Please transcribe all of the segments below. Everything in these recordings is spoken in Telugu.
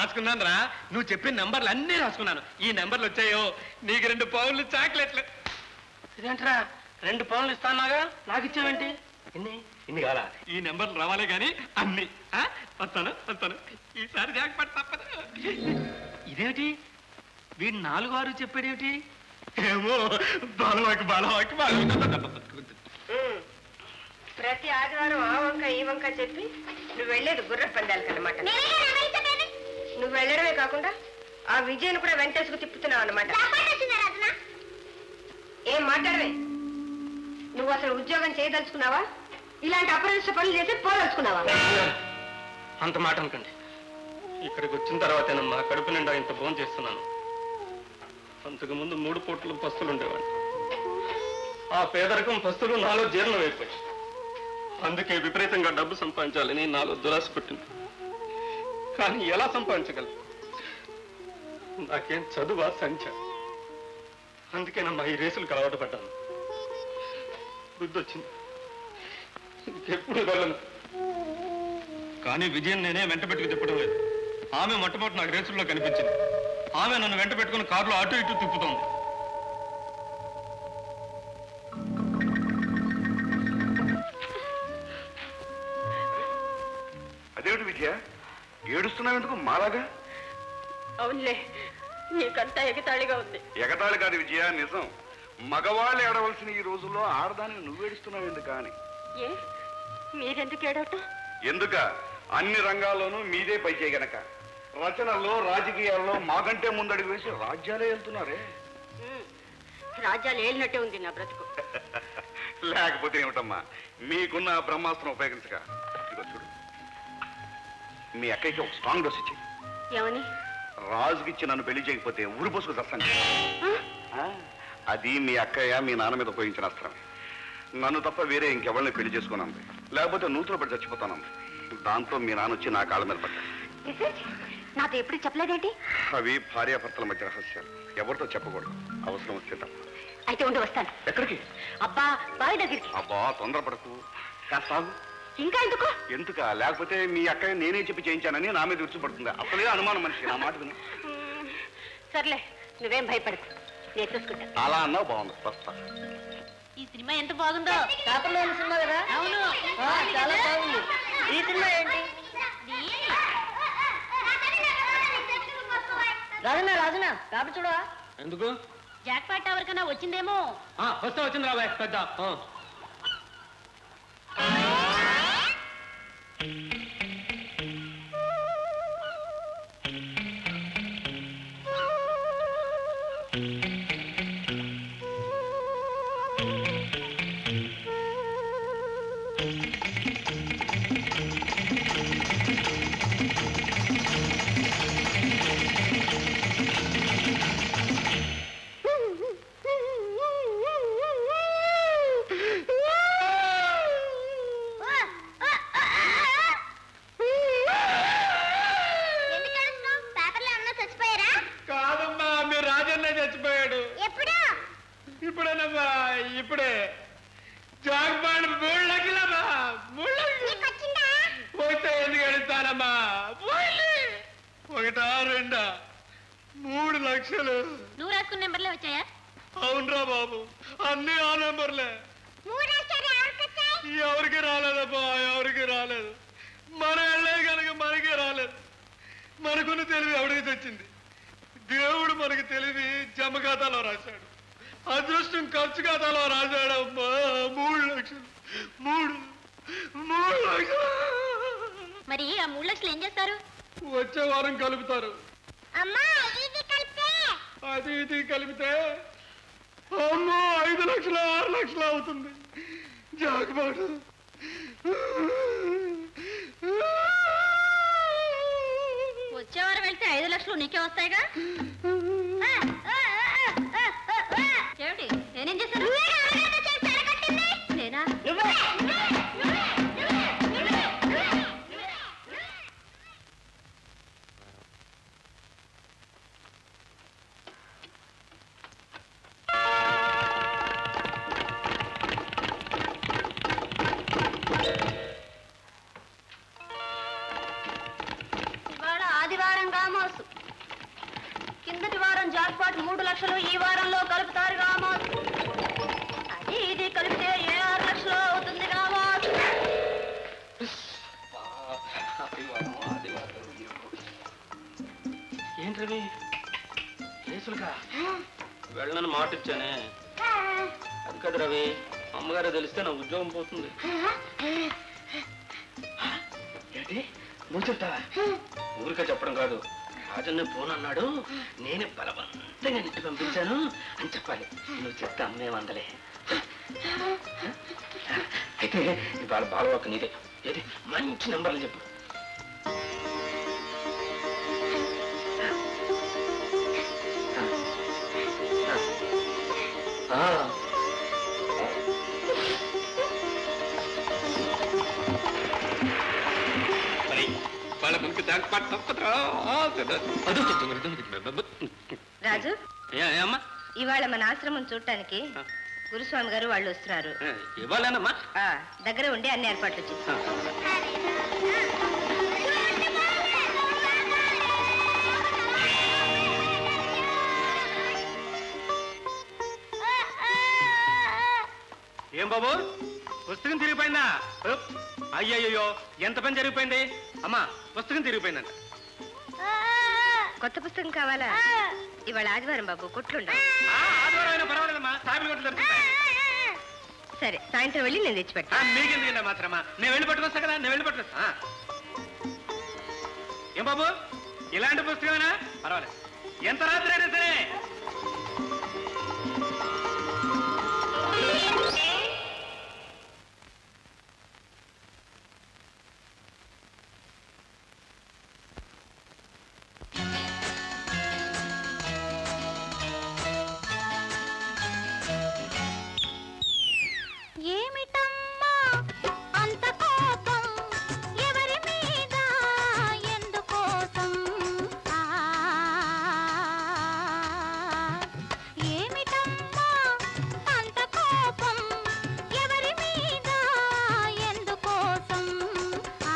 రాసుకున్నాను రా నువ్వు చెప్పిన నంబర్లు అన్నీ రాసుకున్నాను ఈ నంబర్లు వచ్చాయో నీకు రెండు పౌన్లు చాక్లెట్లు ఇదేంట్రా రెండు పనులు ఇస్తానాగా నాకు ఇచ్చావేంటి ఎన్ని ఇన్ని కావాలా ఈ నెంబర్లు రావాలే కానీ అన్ని ఆ? వస్తాను వస్తాను ఈసారి జాగ్రత్త తప్పదు ఇదేమిటి వీడు నాలుగు ఆరు చెప్పాడేమిటి ఏమో బాలవాకి బాలవాకి బాలవాకి ప్రతి ఆదివారం ఆ వంక ఈ వంక చెప్పి నువ్వు వెళ్ళేది గుర్ర పందాలకు అనమాట నువ్వు వెళ్ళడమే కాకుండా ఆ విజయను కూడా వెంటేసుకు తిప్పుతున్నావు అనమాట ఏం మాట్లాడవే నువ్వు అసలు ఉద్యోగం చేయదలుచుకున్నావా ఇలాంటి అపరిష్ట పనులు చేసి పోదలుచుకున్నావా అంత మాట అనుకోండి ఇక్కడికి వచ్చిన తర్వాతేనమ్మా కడుపు నిండా ఇంత భోజనం చేస్తున్నాను అంతకు ముందు మూడు పూటలు పస్తులు ఉండేవాడిని ఆ పేదరికం పస్తులు నాలో జీర్ణం అయిపోయి అందుకే విపరీతంగా డబ్బు సంపాదించాలని నాలో దురాశ పుట్టింది కానీ ఎలా సంపాదించగలను నాకేం చదువా సంఖ్య అందుకేనమ్మా ఈ రేసులకు అలవాటు పడ్డాను బుద్ధి వచ్చింది ఇంకెప్పుడు వెళ్ళను కానీ విజయం నేనే వెంట పెట్టుకు తిప్పడం లేదు ఆమె మొట్టమొదటి నాకు రేసుల్లో కనిపించింది ఆమె నన్ను వెంట పెట్టుకుని కారులో అటు ఇటు తిప్పుతోంది అదేమిటి విజయ ఏడుస్తున్నావు ఎందుకు మాలాగా అవునులే నీకంతా ఎగతాళిగా ఉంది ఎగతాళి కాదు విజయ నిజం మగవాళ్ళు ఏడవలసిన ఈ రోజుల్లో ఆడదానికి నువ్వు ఏడుస్తున్నావు ఎందుకు అని ఏ మీరెందుకు ఏడవటం ఎందుక అన్ని రంగాల్లోనూ మీదే పై చేయగనక రచనల్లో రాజకీయాల్లో మాకంటే ముందడుగు వేసి రాజ్యాలే వెళ్తున్నారే రాజ్యాలు ఏలినట్టే ఉంది నా బ్రతుకు లేకపోతే ఏమిటమ్మా మీకున్న ఆ బ్రహ్మాస్త్రం ఉపయోగించక ఇదిగో చూడు మీ అక్కయ్యకి ఒక స్ట్రాంగ్ డోస్ ఇచ్చి ఏమని రాజుకిచ్చి నన్ను పెళ్లి చేయకపోతే ఊరు పోసుకు చస్తాను ఆ, అది మీ అక్కయ్య మీ నాన్న మీద ఉపయోగించిన అస్త్రం నన్ను తప్ప వేరే ఇంకెవరిని పెళ్లి చేసుకున్నాను లేకపోతే నూతులు పడి చచ్చిపోతాను దాంతో మీ నాన్న వచ్చి నా కాళ్ళ మీద పడ్డాడు నాతో ఎప్పుడు చెప్పలేదేంటి అవి భార్యాభర్తల మధ్య రహస్యాలు ఎవరితో చెప్పకూడదు అవసరం వస్తే తప్ప అయితే ఉండి వస్తాను ఎక్కడికి అబ్బా బావి దగ్గరికి అబ్బా తొందరపడకు కాస్త ఆగు. ఇంకా ఎందుకు ఎందుక లేకపోతే మీ అక్కయ్య నేనే చెప్పి చేయించానని నా మీద విరుచుపడుతుంది అసలే అనుమానం మనిషి నా మాట విను మ్మ్. సర్లే నువ్వేం భయపడకు నేను చూసుకుంటా అలా అన్నావు బాగుంది వస్తా ఈ సినిమా ఎంత బాగుందో పేపర్లో సినిమా కదా అవును చాలా బాగుంది ఈ సినిమా ఏంటి రాజనా రాజనా పేపర్ చూడవా ఎందుకు జాక్ పాట్ ఎవరికైనా వచ్చిందేమో ఆ, వస్తా వచ్చింది రాబాయ్ పెద్ద ఆ. పేపర్లో అన్న చచ్చిపోయారా కాదమ్మా మీ రాజన్న చచ్చిపోయాడు ఎప్పుడు ఇప్పుడేనమ్మా ఇప్పుడే జాగ్పాడు మూడు లక్షలమ్మా మూడు లక్షలు నీకు వచ్చిందా పోతే ఎందుకు అడుగుతానమ్మా పోయింది ఒకటా రెండా మూడు లక్షలు నువ్వు రాసుకున్న నెంబర్లే వచ్చాయా అవునరా బాబు అన్ని ఆ నెంబర్లే మూడు రాశారు ఎవరికి వచ్చాయి ఎవరికి రాలేదబ్బా ఎవరికి రాలేదు మన వెళ్ళే కనుక మనకే రాలేదు మనకున్న తెలివి ఎవరికి తెచ్చింది దేవుడు మనకి తెలివి జమ ఖాతాలో రాశాడు అదృష్టం ఖర్చు ఖాతాలో రాశాడమ్మా మూడు లక్షలు మూడు మూడు లక్షలు మరి ఆ మూడు లక్షలు ఏం చేస్తారు వచ్చే వారం కలుపుతారు అమ్మా ఇది కలిపే అది ఇది కలిపితే అమ్మో ఐదు లక్షలు ఆరు లక్షలు అవుతుంది జాగ్పాటు వచ్చే వారం వెళ్తే ఐదు లక్షలు నీకే వస్తాయిగా ఏమిటి నేనేం చేశాను నేనా ఇవాళ ఆదివారం గామోసు కిందటి వారం జాక్పాట్ మూడు లక్షలు ఈ వారంలో కలుపుతారు గామోసు అది ఇది కలిపితే ఏ ఆరు లక్షలు అవుతుంది గామోసు ఏంటి రవి కేసులుగా వెళ్ళని మాట ఇచ్చానే అది కాదు రవి అమ్మగారు తెలిస్తే నా ఉద్యోగం పోతుంది ఏంటి నువ్వు చెప్తావా ఊరికే చెప్పడం కాదు రాజన్నే ఫోన్ అన్నాడు నేనే బలవంతంగా ఇంటి పంపించాను అని చెప్పాలి నువ్వు చెప్తే అమ్మేమందలే అయితే ఇవాళ బాలవాక నీదే ఏది మంచి నెంబర్లు చెప్పు ఆ. మరి వాళ్ళ మనకు జాక్పాట్ తప్పదురా రాజు ఏ అమ్మా ఇవాళ మన ఆశ్రమం చూడటానికి గురుస్వామి గారు వాళ్ళు వస్తున్నారు ఇవ్వాలేనమ్మా ఆ దగ్గర ఉండి అన్ని ఏర్పాట్లు చేసి ఏం బాబు పుస్తకం తిరిగిపోయిందా ఉప్. అయ్యయ్యో ఎంత పని జరిగిపోయింది అమ్మా పుస్తకం తిరిగిపోయిందంట కొత్త పుస్తకం కావాలా ఇవాళ ఆదివారం బాబు కొట్లుండ ఆ, ఆదివారం అయినా పర్వాలేదమ్మా సాయిబుల కొట్లు దొరుకుతాయి సరే సాయంత్రం వెళ్ళి నేను తెచ్చి ఆ, పెడతా మీకెందుకండి మాత్రమా నేను వెళ్ళి పట్టుకొస్తా కదా నేను వెళ్ళి పట్టుకొస్తా ఆ. ఏం బాబు ఇలాంటి పుస్తకమేనా పర్వాలేదు ఎంత రాత్రి అయినా సరే ఏమిటమ్మా అంత కోపం ఎవరి మీద ఎందుకోసం ఆ, ఏమిటమ్మా అంత కోపం ఎవరి మీద ఎందుకోసం ఆ,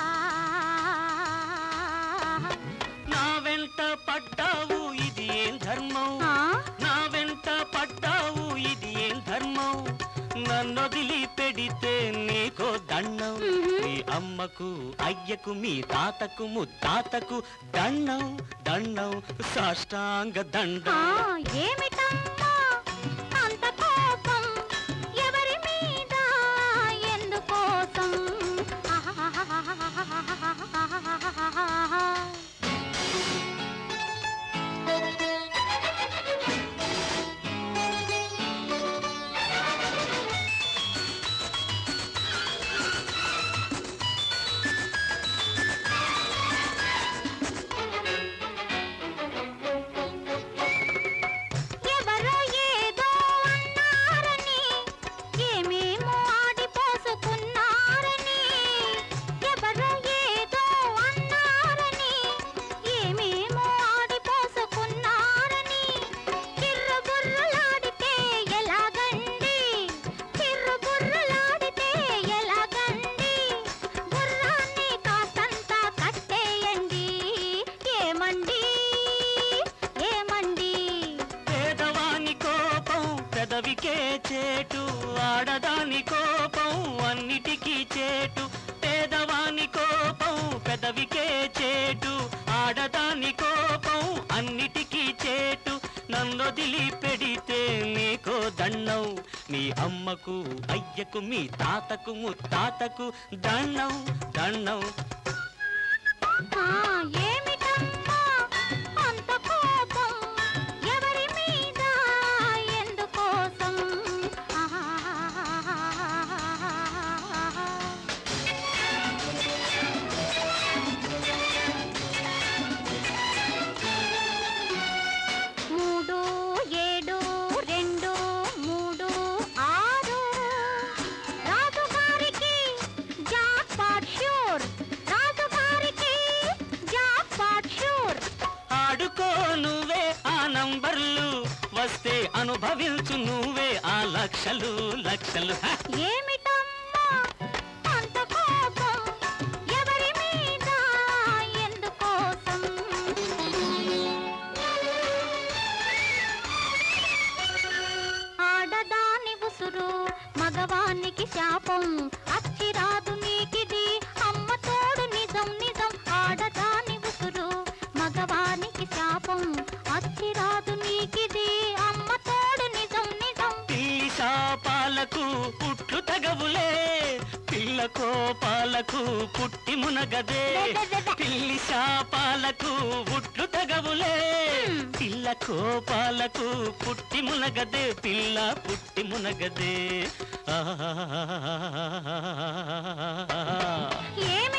నా వెంట పడ్డావు ఇది ఏం ధర్మం ఆ? నా వెంట పడ్డావు ఇది ఏం ధర్మం నన్ను వదిలి పెడితే నీకో దండం మీ అమ్మకు అయ్యకు మీ తాతకు ముత్తాతకు దండం దండం సాష్టాంగ ఆ, దండం ఏమిటమ్మా అంత కోపం ఎవరి మీద ఎందుకోసం ఎవరో ఏదో అన్నారని ఏమేమో ఆడిపోసుకున్నారని ఎవరో ఏదో అన్నారని ఏమేమో ఆడిపోసుకున్నారని కిర్రుబుర్రులాడితే ఎలాగండి కిర్రుబుర్రులాడితే ఎలాగండి గుర్రాన్ని కాస్తంత కట్టేయండి ఏమండి ఏమండి పేదవాని కోపం పెదవికే చేటు ఆడదాని కోపం అన్నిటికీ చేటు పేదవాని కోపం పెదవికే చేటు ఆడదాని కోపం అన్నిటికీ చేటు నన్నొదిలి పెడితే నీకో దండం మీ అమ్మకు అయ్యకు మీ తాతకు ముత్తాతకు దండం దండం ఆ, ఏమిటమ్మా అంత కోపం ఎవరి మీద ఎందుకోసం ఆహా. మూడు ఏడు రెండు మూడు ఆరు రాజుగారికి జాక్పాట్ షూర్ రాజుగారికి జాక్పాట్ షూర్ ఆడుకో నువ్వే ఆ నంబర్లు వస్తే అనుభవించు నువ్వే ఆ లక్షలు లక్షలు హ! ఏమిటమ్మా అంత కోపం ఎవరి మీద ఎందుకోసం శాపం అచ్చిరాదు నీకిది అమ్మ తోడు నిజం నిజం ఆడదాని ఉసురు మగవానికి శాపం అచ్చిరాదు నీకిది అమ్మ తోడు నిజం నిజం పిల్లి శాపాలకు పుట్లు తగవులే పిల్ల కోపాలకు పుట్టి మునగదే పిల్లి శాపాలకు పుట్లు తగవులే పిల్ల కోపాలకు పుట్టి మునగదే పిల్ల పుట్టి మునగదే ఆ ఏమి